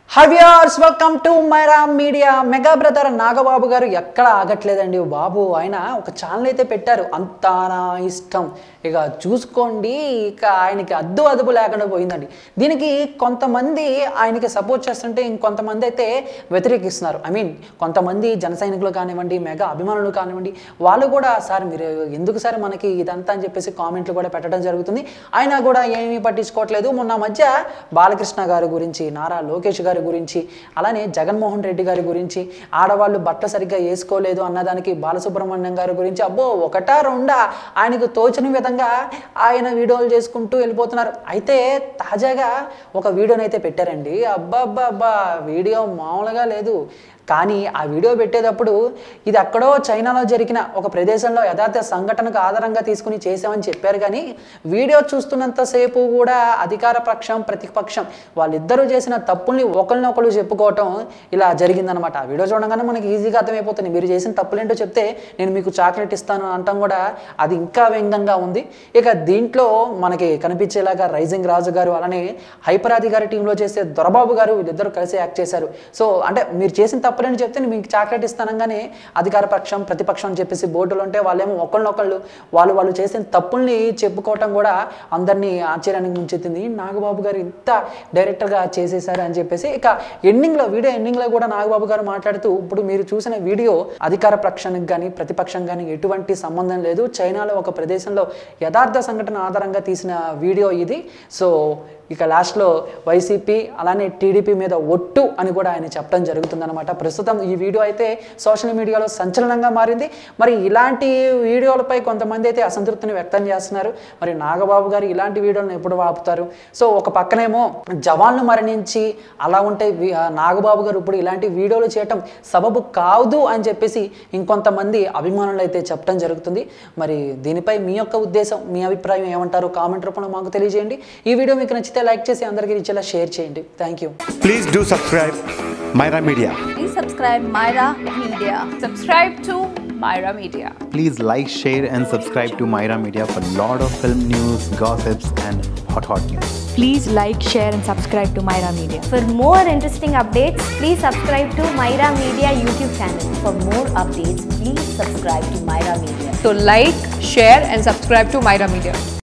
హవ్యార్స్ welcome to Myra Media mega brother Nagababu garu ఎక్కడ ఆగట్లేదండి బాబు ఆయన ఒక ఛానల్ అయితే పెట్టారు అంతా నా ఇష్టం ఇక చూసుకోండి ఇక ఆయనకి అద్దు అదుపు లేకుండా పోయిందండి దీనికి కొంతమంది ఆయనకి సపోర్ట్ చేస్తుంటే ఇంకొంతమంది అయితే వ్యతిరేకిస్తున్నారు ఐ మీన్ కొంతమంది జన సైనికులు కానివ్వండి మెగా అభిమానులు కానివ్వండి వాళ్ళు కూడా సార్ మీరు ఎందుకు సార్ మనకి ఇదంతా అని చెప్పేసి కామెంట్లు కూడా పెట్టడం జరుగుతుంది ఆయన కూడా ఏమీ పట్టించుకోవట్లేదు మొన్న మధ్య బాలకృష్ణ గారి గురించి నారా లోకేష్ గారి గురించి అలానే జగన్మోహన్ రెడ్డి గారి గురించి ఆడవాళ్ళు బట్టలు సరిగ్గా వేసుకోలేదు అన్నదానికి బాలసుబ్రహ్మణ్యం గారి గురించి అబ్బో ఒకటా రెండా ఆయనకు తోచిన విధంగా ఆయన వీడియోలు చేసుకుంటూ వెళ్ళిపోతున్నారు అయితే తాజాగా ఒక వీడియోని అయితే పెట్టారండి అబ్బా అబ్బా అబ్బా వీడియో మామూలుగా లేదు కానీ ఆ వీడియో పెట్టేటప్పుడు ఇది ఎక్కడో చైనాలో జరిగిన ఒక ప్రదేశంలో యథార్థ సంఘటనకు ఆధారంగా తీసుకుని చేసామని చెప్పారు కానీ వీడియో చూస్తున్నంతసేపు కూడా అధికార పక్షం ప్రతిపక్షం వాళ్ళిద్దరూ చేసిన తప్పుల్ని ఒకరినొకరు చెప్పుకోవటం ఇలా జరిగిందనమాట ఆ వీడియో చూడగానే మనకి ఈజీగా అర్థమైపోతుంది మీరు చేసిన తప్పులేంటో చెప్తే నేను మీకు చాక్లెట్ ఇస్తాను అంటాం కూడా అది ఇంకా వ్యంగ్యంగా ఉంది ఇక దీంట్లో మనకి కనిపించేలాగా రైజింగ్ రాజు గారు అలానే హైపరాది గారి టీంలో చేసే దొరబాబు గారు వీళ్ళిద్దరూ కలిసి యాక్ట్ చేశారు సో అంటే మీరు చేసిన తప్పులని చెప్తే నేను మీకు చాక్లెట్ ఇస్తానంగానే అధికార పక్షం ప్రతిపక్షం అని చెప్పేసి బోర్డులు ఉంటే వాళ్ళేమో ఒకళ్ళనొకళ్ళు వాళ్ళు వాళ్ళు చేసిన తప్పుల్ని చెప్పుకోవటం కూడా అందరినీ ఆశ్చర్యానికి ముంచెత్తింది నాగబాబు గారు ఇంత డైరెక్టర్గా చేసేసారు అని చెప్పేసి ఇక ఎండింగ్లో వీడియో ఎండింగ్లో కూడా నాగబాబు గారు మాట్లాడుతూ ఇప్పుడు మీరు చూసిన వీడియో అధికార పక్షానికి కానీ ప్రతిపక్షం కానీ ఎటువంటి సంబంధం లేదు చైనాలో ఒక ప్రదేశంలో యథార్థ సంఘటన ఆధారంగా తీసిన వీడియో ఇది సో ఇక లాస్ట్లో వైసీపీ అలానే టీడీపీ మీద ఒట్టు అని కూడా ఆయన చెప్పడం జరుగుతుందన్నమాట ప్రస్తుతం ఈ వీడియో అయితే సోషల్ మీడియాలో సంచలనంగా మారింది మరి ఇలాంటి వీడియోలపై కొంతమంది అయితే అసంతృప్తిని వ్యక్తం చేస్తున్నారు మరి నాగబాబు గారు ఇలాంటి వీడియోలను ఎప్పుడు ఆపుతారు సో ఒక పక్కనేమో జవాన్లు మరణించి అలా ఉంటే వి- ఆ నాగబాబు గారు ఇప్పుడు ఇలాంటి వీడియోలు చేయటం సబబు కాదు అని చెప్పేసి ఇంకొంతమంది అభిమానులు అయితే చెప్పడం జరుగుతుంది మరి దీనిపై మీ యొక్క ఉద్దేశం మీ అభిప్రాయం ఏమంటారు కామెంట్ రూపంలో మాకు తెలియజేయండి ఈ వీడియో మీకు నచ్చితే లైక్ చేసి అందరికీ ఇచ్చేలా షేర్ చేయండి thank you Please do subscribe Myra Media. Please subscribe Myra Media. Subscribe to Myra Media. Please like, share, and subscribe to Myra Media for lot of film news, gossips, and hot hot news. Please like, share, and subscribe to Myra Media. For more interesting updates, please subscribe to Myra Media YouTube channel. For more updates, please subscribe to Myra Media. So like, share and subscribe to Myra Media.